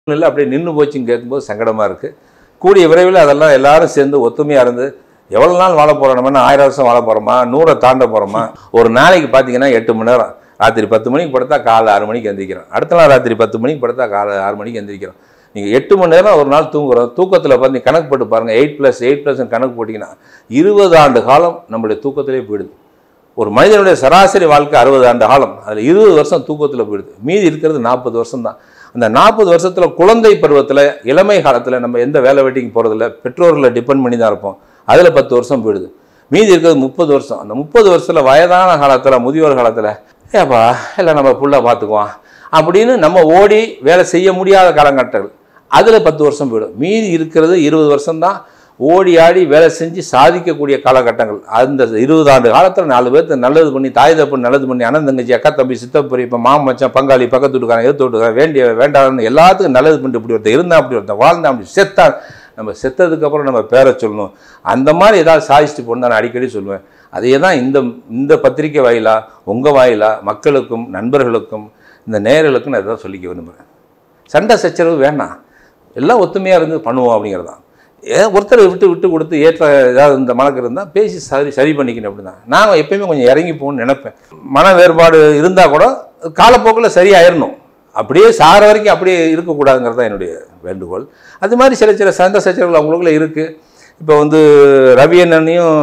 இல்லை அப்படியே நின்று போச்சுன்னு கேட்கும்போது சங்கடமாக இருக்குது கூடிய விரைவில் அதெல்லாம் எல்லாரும் சேர்ந்து ஒத்துமையாக இருந்து எவ்வளோ நாள் வாழ போகிறோம் நம்ம என்ன ஆயிரம் வருஷம் வாழ போகிறோமா நூறை தாண்ட போகிறோமா ஒரு நாளைக்கு பார்த்தீங்கன்னா எட்டு மணி நேரம் ராத்திரி பத்து மணிக்கு படுத்தா காலை ஆறு மணிக்கு எந்திரிக்கிறோம் அடுத்த நாள் ராத்திரி பத்து மணிக்கு படுத்தா காலை ஆறு மணிக்கு எந்திரிக்கிறோம் நீங்கள் எட்டு மணி நேரம் ஒரு நாள் தூங்குறோம் தூக்கத்தில் பார்த்து கணக்கு போட்டு பாருங்கள் எயிட் ப்ளஸ் எயிட் ப்ளஸ் கணக்கு போட்டிங்கன்னா இருபது ஆண்டு காலம் நம்மளுடைய தூக்கத்திலே போயிடுது ஒரு மனிதனுடைய சராசரி வாழ்க்கை அறுபது ஆண்டு காலம் அதில் இருபது வருஷம் தூக்கத்தில் போயிடுது மீதி இருக்கிறது நாற்பது வருஷம் தான் அந்த நாற்பது வருஷத்தில் குழந்தை பருவத்தில் இளமை காலத்தில் நம்ம எந்த வேலை வெட்டிக்கு போகிறதில்ல பெற்றோர்களை டிபெண்ட் பண்ணி தான் இருப்போம் அதில் பத்து வருஷம் போயிடுது மீதி இருக்கிறது முப்பது வருஷம் அந்த முப்பது வருஷத்தில் வயதான காலத்தில் முதியோர் காலத்தில் ஏப்பா இல்லை நம்ம புள்ள பார்த்துக்குவோம் அப்படின்னு நம்ம ஓடி வேலை செய்ய முடியாத காலகட்டங்கள் அதில் பத்து வருஷம் போயிடும் மீதி இருக்கிறது இருபது வருஷம்தான் ஓடி ஆடி வேலை செஞ்சு சாதிக்கக்கூடிய காலகட்டங்கள் அந்த இருபது ஆண்டு காலத்தில் நாலு பேர்த்து நல்லது பண்ணி தாய் தப்பு நல்லது பண்ணி அண்ணன் தங்கச்சி அக்கா தம்பி சித்தப்பரி இப்போ மாமன் மச்சான் பங்காளி பக்கத்து வீட்டுக்காரன் எதிர்த்து வீட்டுக்காரன் வேண்டிய வேண்டாம்னு எல்லாத்துக்கும் நல்லது பண்ணிட்டு இப்படி ஒருத்தன் இருந்தான் அப்படி ஒருத்தன் வாழ்ந்தான் அப்படி செத்தான் நம்ம செத்ததுக்கப்புறம் நம்ம பேரை சொல்லணும் அந்த மாதிரி ஏதாவது சாதிச்சுட்டு போகணும் நான் அடிக்கடி சொல்லுவேன் அதையே தான் இந்த இந்த பத்திரிக்கை வாயிலா உங்கள் வாயிலா மக்களுக்கும் நண்பர்களுக்கும் இந்த நேயர்களுக்கும் நான் இதான் சொல்லிக்க விரும்புகிறேன் சண்டை சச்சரவு வேணாம் எல்லாம் ஒத்துமையாக இருந்து பண்ணுவோம் அப்படிங்கிறது தான் ஏன் ஒருத்தர் விட்டு விட்டு கொடுத்து ஏற்ற ஏதாவது இந்த மனக்கு இருந்தால் பேசி சரி சரி பண்ணிக்கணும் அப்படி தான் நான் எப்பயுமே கொஞ்சம் இறங்கி போகணும்னு நினைப்பேன் மன வேறுபாடு இருந்தால் கூட காலப்போக்கில் சரியாயிடணும் அப்படியே சார வரைக்கும் அப்படியே இருக்கக்கூடாதுங்கிறது தான் என்னுடைய வேண்டுகோள் அது மாதிரி சில சில சண்டை சச்சரவுகள் அவங்களுக்குள்ள இருக்குது இப்போ வந்து ரவி அண்ணனையும்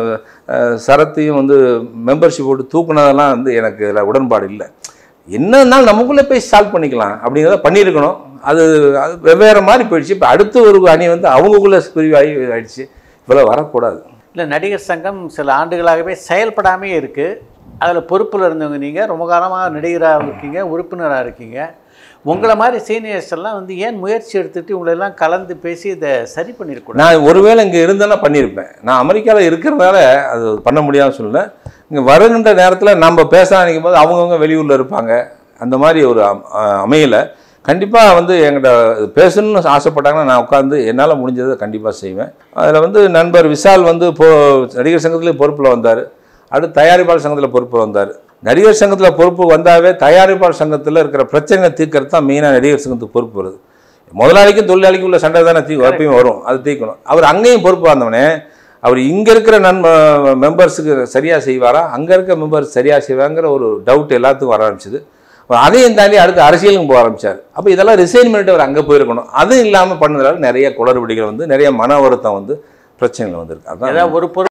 அஹ், சரத்தையும் வந்து மெம்பர்ஷிப் போட்டு தூக்குனதெல்லாம் வந்து எனக்கு இதில் உடன்பாடு இல்லை என்னன்னாலும் நமக்குள்ளே போய் சால்வ் பண்ணிக்கலாம் அப்படிங்கிறத பண்ணியிருக்கணும் அது அது வெவ்வேறு மாதிரி போயிடுச்சு இப்போ அடுத்த ஒரு அணி வந்து அவங்களுக்குள்ள பிரிவாகி ஆயிடுச்சு இவ்வளோ வரக்கூடாது இல்லை நடிகர் சங்கம் சில ஆண்டுகளாகவே செயல்படாமே இருக்குது அதில் பொறுப்பில் இருந்தவங்க நீங்கள் ரொம்ப காலமாக நடிகராக இருக்கீங்க உறுப்பினராக இருக்கீங்க உங்களை மாதிரி சீனியர்ஸ் எல்லாம் வந்து ஏன் முயற்சி எடுத்துட்டு உங்களெல்லாம் கலந்து பேசி இதை சரி பண்ணியிருக்கூடாது நான் ஒருவேளை இங்கே இருந்தேன்னா பண்ணியிருப்பேன் நான் அமெரிக்காவில் இருக்கிறதால அது பண்ண முடியாதுன்னு சொல்லல இங்கே வருகின்ற நேரத்தில் நம்ம பேச நினைக்கும் போது அவங்கவுங்க வெளியூரில் இருப்பாங்க அந்த மாதிரி ஒரு அம்- அ- அமையல கண்டிப்பாக வந்து என்கிட்ட பேசணும்னு ஆசைப்பட்டாங்கன்னா நான் உட்காந்து என்னால் முடிஞ்சதை கண்டிப்பாக செய்வேன் அதில் வந்து நண்பர் விஷால் வந்து இப்போ நடிகர் சங்கத்திலே பொறுப்பில் வந்தார் அடுத்து தயாரிப்பாளர் சங்கத்தில் பொறுப்பில் வந்தார் நடிகர் சங்கத்தில் பொறுப்பு வந்தாவே தயாரிப்பாளர் சங்கத்தில் இருக்கிற பிரச்சனை தீர்க்கறது தான் மெயினாக நடிகர் சங்கத்துக்கு பொறுப்பு வருது முதலாளிக்கும் தொழிலாளிக்கும் உள்ள சண்டை தானே தீ எப்பயும் வரும் அது தீர்க்கணும் அவர் அங்கேயும் பொறுப்பு வந்தவனே அவர் இங்கே இருக்கிற நண்ப மெம்பர்ஸுக்கு சரியாக செய்வாரா அங்கே இருக்க மெம்பர்ஸ் சரியாக செய்வாங்கிற ஒரு டவுட் எல்லாத்துக்கும் வர ஆரம்பிச்சது அதையும் தாண்டி அடுத்து அரசியலுக்கும் போக ஆரம்பிச்சார் அப்போ இதெல்லாம் ரிசைன் பண்ணிட்டு அவர் அங்கே போயிருக்கணும் அதுவும் இல்லாமல் பண்ணதுனால நிறைய குளறுபடிகள் வந்து நிறைய மன வருத்தம் வந்து பிரச்சனைகள் வந்திருக்கு அதான் ஏதாவது ஒரு பொருள்